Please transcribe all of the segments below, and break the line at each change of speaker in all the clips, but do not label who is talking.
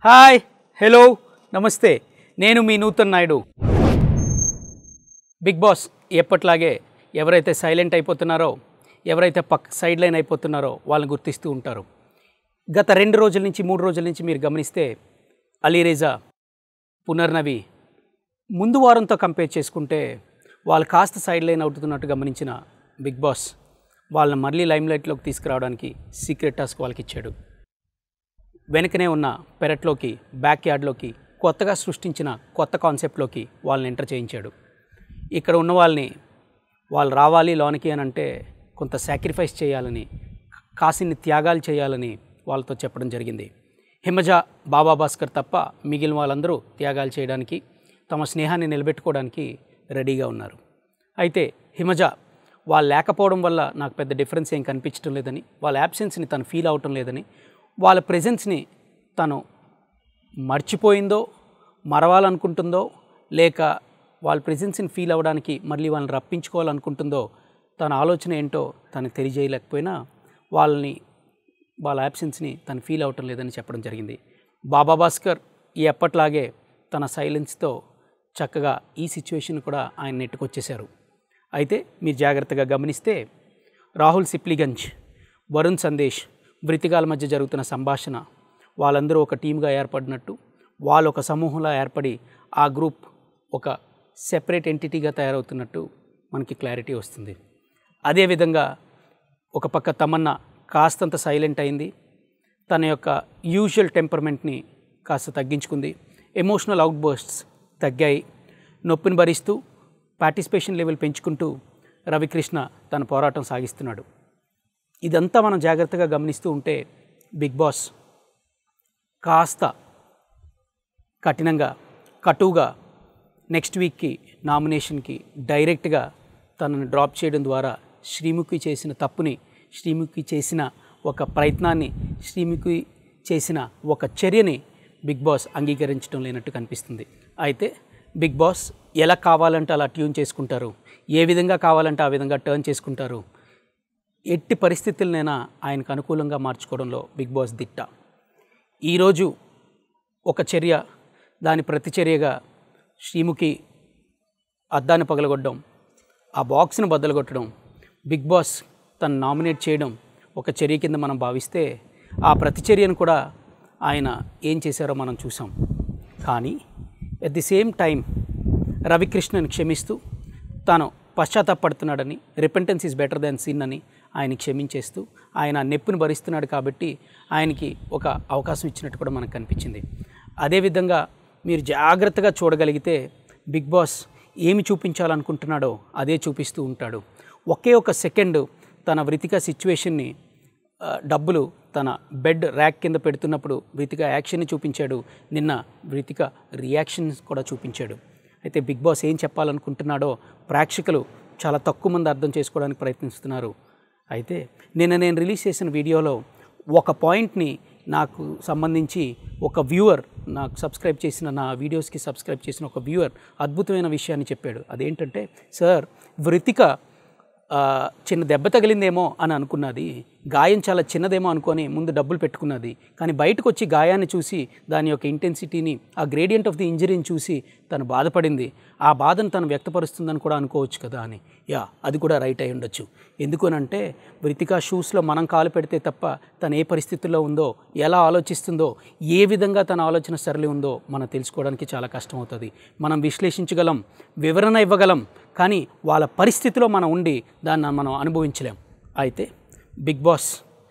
hi hello నమస్తే నేను మీ నూతన్ నాయుడు బిగ్ బాస్ ఎప్పట్లాగే ఎవరైతే సైలెంట్ అయిపోతున్నారో ఎవరైతే పక్ సైడ్ లైన్ అయిపోతున్నారో వాళ్ళని గుర్తిస్తూ ఉంటారు గత రెండు రోజుల నుంచి మూడు రోజుల నుంచి మీరు గమనిస్తే అలీరేజా పునర్నవి ముందు వారంతో కంపేర్ చేసుకుంటే వాళ్ళు కాస్త సైడ్ లైన్ అవుతున్నట్టు గమనించిన బిగ్ బాస్ వాళ్ళని మళ్ళీ లైమ్ లైట్లోకి తీసుకురావడానికి సీక్రెట్ టాస్క్ వాళ్ళకి ఇచ్చాడు వెనకనే ఉన్న పెరట్లోకి బ్యాక్ యార్డ్లోకి కొత్తగా సృష్టించిన కొత్త కాన్సెప్ట్లోకి వాళ్ళని ఎంటర్ చేయించాడు ఇక్కడ ఉన్న వాళ్ళని వాళ్ళు రావాలి లోనికి అని అంటే కొంత సాక్రిఫైస్ చేయాలని కాసిన్ని త్యాగాలు చేయాలని వాళ్ళతో చెప్పడం జరిగింది హిమజ బాబా భాస్కర్ తప్ప మిగిలిన వాళ్ళందరూ త్యాగాలు చేయడానికి తమ స్నేహాన్ని నిలబెట్టుకోవడానికి రెడీగా ఉన్నారు అయితే హిమజ వాళ్ళు లేకపోవడం వల్ల నాకు పెద్ద డిఫరెన్స్ ఏం కనిపించడం లేదని వాళ్ళ యాబ్సెన్స్ని తను ఫీల్ అవటం లేదని వాళ్ళ ప్రెజెన్స్ని తను మర్చిపోయిందో మరవాలనుకుంటుందో లేక వాళ్ళ ప్రెజెన్స్ని ఫీల్ అవ్వడానికి మళ్ళీ వాళ్ళని రప్పించుకోవాలనుకుంటుందో తన ఆలోచన ఏంటో తనకు తెలియజేయలేకపోయినా వాళ్ళని వాళ్ళ యాబ్సెన్స్ని తను ఫీల్ అవటం లేదని చెప్పడం జరిగింది బాబా భాస్కర్ ఈ ఎప్పట్లాగే తన సైలెన్స్తో చక్కగా ఈ సిచ్యువేషన్ కూడా ఆయన నెట్టుకొచ్చేశారు అయితే మీరు జాగ్రత్తగా గమనిస్తే రాహుల్ సిప్లిగంజ్ వరుణ్ సందేశ్ వృతిగాల మధ్య జరుగుతున్న సంభాషణ వాళ్ళందరూ ఒక టీమ్గా ఏర్పడినట్టు వాళ్ళు ఒక సమూహంలో ఏర్పడి ఆ గ్రూప్ ఒక సెపరేట్ ఎంటిటీగా తయారవుతున్నట్టు మనకి క్లారిటీ వస్తుంది అదేవిధంగా ఒక పక్క తమన్నా కాస్తంత సైలెంట్ అయింది తన యొక్క యూజువల్ టెంపర్మెంట్ని కాస్త తగ్గించుకుంది ఎమోషనల్ అవుట్ బర్స్ట్స్ తగ్గాయి నొప్పిని భరిస్తూ పార్టిసిపేషన్ లెవెల్ పెంచుకుంటూ రవికృష్ణ తన పోరాటం సాగిస్తున్నాడు ఇదంతా మనం జాగ్రత్తగా గమనిస్తూ ఉంటే బిగ్ బాస్ కాస్త కఠినంగా కటువుగా నెక్స్ట్ వీక్కి నామినేషన్కి డైరెక్ట్గా తనను డ్రాప్ చేయడం ద్వారా శ్రీముఖి చేసిన తప్పుని శ్రీముఖి చేసిన ఒక ప్రయత్నాన్ని శ్రీముఖి చేసిన ఒక చర్యని బిగ్ బాస్ అంగీకరించడం లేనట్టు కనిపిస్తుంది అయితే బిగ్ బాస్ ఎలా కావాలంటే అలా ట్యూన్ చేసుకుంటారు ఏ విధంగా కావాలంటే ఆ విధంగా టర్న్ చేసుకుంటారు ఎట్టి పరిస్థితులనైనా ఆయనకు అనుకూలంగా మార్చుకోవడంలో బిగ్ బాస్ దిట్ట ఈరోజు ఒక చర్య దాని ప్రతిచర్యగా శ్రీముఖి అద్దాన్ని పగలగొట్టడం ఆ బాక్స్ను బద్దలగొట్టడం బిగ్ బాస్ తను నామినేట్ చేయడం ఒక చర్య కింద మనం భావిస్తే ఆ ప్రతిచర్యను కూడా ఆయన ఏం చేశారో మనం చూసాం కానీ ఎట్ ది సేమ్ టైం రవికృష్ణని క్షమిస్తూ తాను పశ్చాత్తాపడుతున్నాడని repentance is better than sin అని ఆయన క్షమించేస్తూ ఆయన ఆ నొప్పిని భరిస్తున్నాడు కాబట్టి ఆయనకి ఒక అవకాశం ఇచ్చినట్టు కూడా మనకు కనిపించింది అదేవిధంగా మీరు జాగ్రత్తగా చూడగలిగితే బిగ్ బాస్ ఏమి చూపించాలనుకుంటున్నాడో అదే చూపిస్తూ ఉంటాడు ఒకే ఒక సెకండ్ తన వృతిక సిచ్యువేషన్ని ఆ, డబ్బులు తన బెడ్ ర్యాక్ కింద పెడుతున్నప్పుడు వృతిక యాక్షన్ని చూపించాడు నిన్న వృతిక రియాక్షన్స్ కూడా చూపించాడు అయితే బిగ్ బాస్ ఏం చెప్పాలనుకుంటున్నాడో ప్రేక్షకులు చాలా తక్కువ మంది అర్థం చేసుకోవడానికి ప్రయత్నిస్తున్నారు అయితే నిన్న నేను రిలీజ్ చేసిన వీడియోలో ఒక పాయింట్ని నాకు సంబంధించి ఒక వ్యూవర్ నాకు సబ్స్క్రైబ్ చేసిన నా వీడియోస్కి సబ్స్క్రైబ్ చేసిన ఒక వ్యూవర్ అద్భుతమైన విషయాన్ని చెప్పాడు అదేంటంటే సార్ వృతిక ఆ, చిన్న దెబ్బ తగిలిందేమో అని అనుకున్నది గాయం చాలా చిన్నదేమో అనుకొని ముందు డబ్బులు పెట్టుకున్నది కానీ బయటకు వచ్చి గాయాన్ని చూసి దాని యొక్క ఇంటెన్సిటీని ఆ గ్రేడియంట్ ఆఫ్ ది ఇంజరీని చూసి తను బాధపడింది ఆ బాధను తను వ్యక్తపరుస్తుందని కూడా అనుకోవచ్చు కదా అని యా అది కూడా రైట్ అయి ఉండొచ్చు ఎందుకనంటే వృతికా షూస్లో మనం కాలు పెడితే తప్ప తను ఏ పరిస్థితుల్లో ఉందో ఎలా ఆలోచిస్తుందో ఏ విధంగా తన ఆలోచన సరళి ఉందో మనం తెలుసుకోవడానికి చాలా కష్టం అవుతుంది మనం విశ్లేషించగలం వివరణ ఇవ్వగలం కానీ వాళ్ళ పరిస్థితిలో మనం ఉండి దాన్ని మనం అనుభవించలేం అయితే బిగ్ బాస్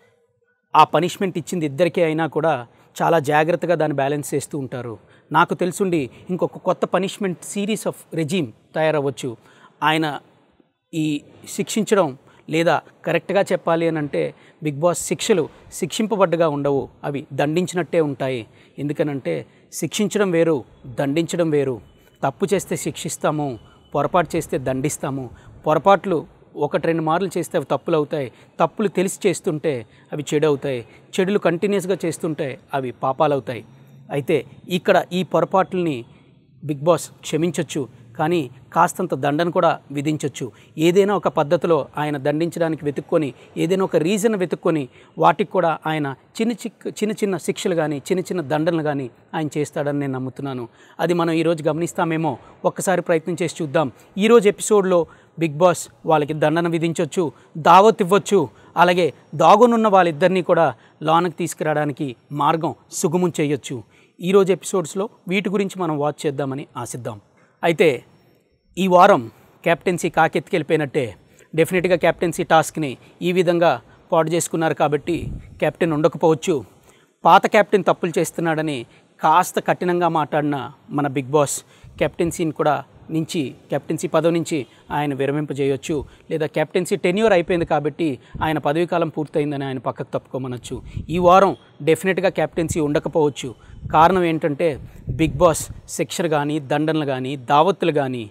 ఆ పనిష్మెంట్ ఇచ్చింది ఇద్దరికే అయినా కూడా చాలా జాగ్రత్తగా దాన్ని బ్యాలెన్స్ చేస్తూ ఉంటారు నాకు తెలుసుండి ఇంకొక కొత్త పనిష్మెంట్ సిరీస్ ఆఫ్ రెజీమ్ తయారవ్వచ్చు ఆయన ఈ శిక్షించడం లేదా కరెక్ట్గా చెప్పాలి అని అంటే బిగ్ బాస్ శిక్షలు శిక్షింపబడ్డగా ఉండవు అవి దండించినట్టే ఉంటాయి ఎందుకనంటే శిక్షించడం వేరు దండించడం వేరు తప్పు చేస్తే శిక్షిస్తాము పొరపాటు చేస్తే దండిస్తాము పొరపాట్లు ఒకటి రెండు మార్లు చేస్తే అవి తప్పులు అవుతాయి తప్పులు తెలిసి చేస్తుంటే అవి చెడు అవుతాయి చెడులు కంటిన్యూస్గా చేస్తుంటే అవి పాపాలు అవుతాయి అయితే ఇక్కడ ఈ పొరపాట్లని బిగ్ బాస్ క్షమించవచ్చు కానీ కాస్తంత దండను కూడా విధించవచ్చు ఏదైనా ఒక పద్ధతిలో ఆయన దండించడానికి వెతుక్కొని ఏదైనా ఒక రీజన్ వెతుక్కొని వాటికి కూడా ఆయన చిన్న చిక్ చిన్న చిన్న శిక్షలు కానీ చిన్న చిన్న దండనలు కానీ ఆయన చేస్తాడని నేను నమ్ముతున్నాను అది మనం ఈరోజు గమనిస్తామేమో ఒక్కసారి ప్రయత్నం చేసి చూద్దాం ఈరోజు ఎపిసోడ్లో బిగ్ బాస్ వాళ్ళకి దండన విధించవచ్చు దావత్ ఇవ్వచ్చు అలాగే దాగునున్న వాళ్ళిద్దరినీ కూడా లోనకి తీసుకురావడానికి మార్గం సుగమం చేయొచ్చు ఈరోజు ఎపిసోడ్స్లో వీటి గురించి మనం వాచ్ చేద్దామని ఆశిద్దాం అయితే ఈ వారం కెప్టెన్సీ కాకెత్తికెళ్ళిపోయినట్టే డెఫినెట్గా కెప్టెన్సీ టాస్క్ని ఈ విధంగా పాడు చేసుకున్నారు కాబట్టి కెప్టెన్ ఉండకపోవచ్చు పాత కెప్టెన్ తప్పులు చేస్తున్నాడని కాస్త కఠినంగా మాట్లాడిన మన బిగ్ బాస్ కెప్టెన్సీని కూడా నుంచి కెప్టెన్సీ పదవి నుంచి ఆయన విరమింపజేయొచ్చు లేదా కెప్టెన్సీ టెన్యూర్ అయిపోయింది కాబట్టి ఆయన పదవీ కాలం పూర్తయిందని ఆయన పక్కకు తప్పుకోమనొచ్చు ఈ వారం డెఫినెట్గా కెప్టెన్సీ ఉండకపోవచ్చు కారణం ఏంటంటే బిగ్ బాస్ శిక్షలు కానీ దండనలు కానీ దావత్తులు కానీ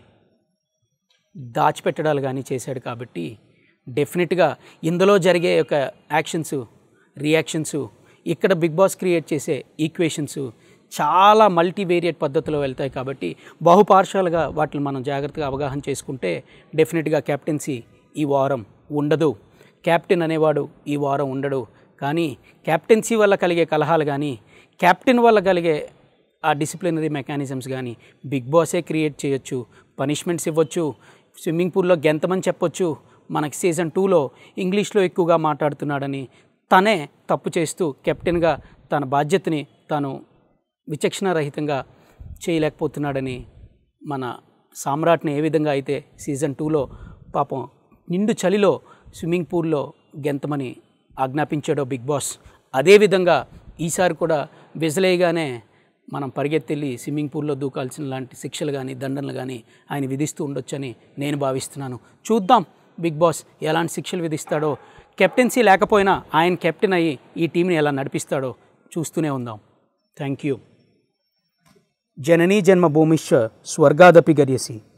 దాచిపెట్టడాలు కానీ చేశాడు కాబట్టి డెఫినెట్గా ఇందులో జరిగే ఒక యాక్షన్స్ రియాక్షన్స్ ఇక్కడ బిగ్ బాస్ క్రియేట్ చేసే ఈక్వేషన్స్ చాలా మల్టీవేరియట్ పద్ధతిలో వెళ్తాయి కాబట్టి బహుపార్శాలుగా వాటిని మనం జాగ్రత్తగా అవగాహన చేసుకుంటే డెఫినెట్గా కెప్టెన్సీ ఈ వారం ఉండదు కెప్టెన్ అనేవాడు ఈ వారం ఉండడు కానీ కెప్టెన్సీ వల్ల కలిగే కలహాలు కానీ కెప్టెన్ వల్ల కలిగే ఆ డిసిప్లినరీ మెకానిజమ్స్ కానీ బిగ్ బాసే క్రియేట్ చేయొచ్చు పనిష్మెంట్స్ ఇవ్వచ్చు స్విమ్మింగ్ పూల్లో గెంతమని చెప్పొచ్చు మనకి సీజన్ టూలో ఇంగ్లీష్లో ఎక్కువగా మాట్లాడుతున్నాడని తనే తప్పు చేస్తూ కెప్టెన్గా తన బాధ్యతని తాను విచక్షణారహితంగా చేయలేకపోతున్నాడని మన సామ్రాట్ని ఏ విధంగా అయితే సీజన్ టూలో పాపం నిండు చలిలో స్విమ్మింగ్ పూల్లో గెంతమని ఆజ్ఞాపించాడో బిగ్ బాస్ అదేవిధంగా ఈసారి కూడా విజలేయగానే మనం పరిగెత్తెళ్ళి స్విమ్మింగ్ పూల్లో దూకాల్సిన లాంటి శిక్షలు కానీ దండనలు కానీ ఆయన విధిస్తూ ఉండొచ్చని నేను భావిస్తున్నాను చూద్దాం బిగ్ బాస్ ఎలాంటి శిక్షలు విధిస్తాడో కెప్టెన్సీ లేకపోయినా ఆయన కెప్టెన్ అయ్యి ఈ టీంని ఎలా నడిపిస్తాడో చూస్తూనే ఉందాం థ్యాంక్ యూ జననీ జన్మభూమిశ్చ స్వర్గాదపి గర్యసి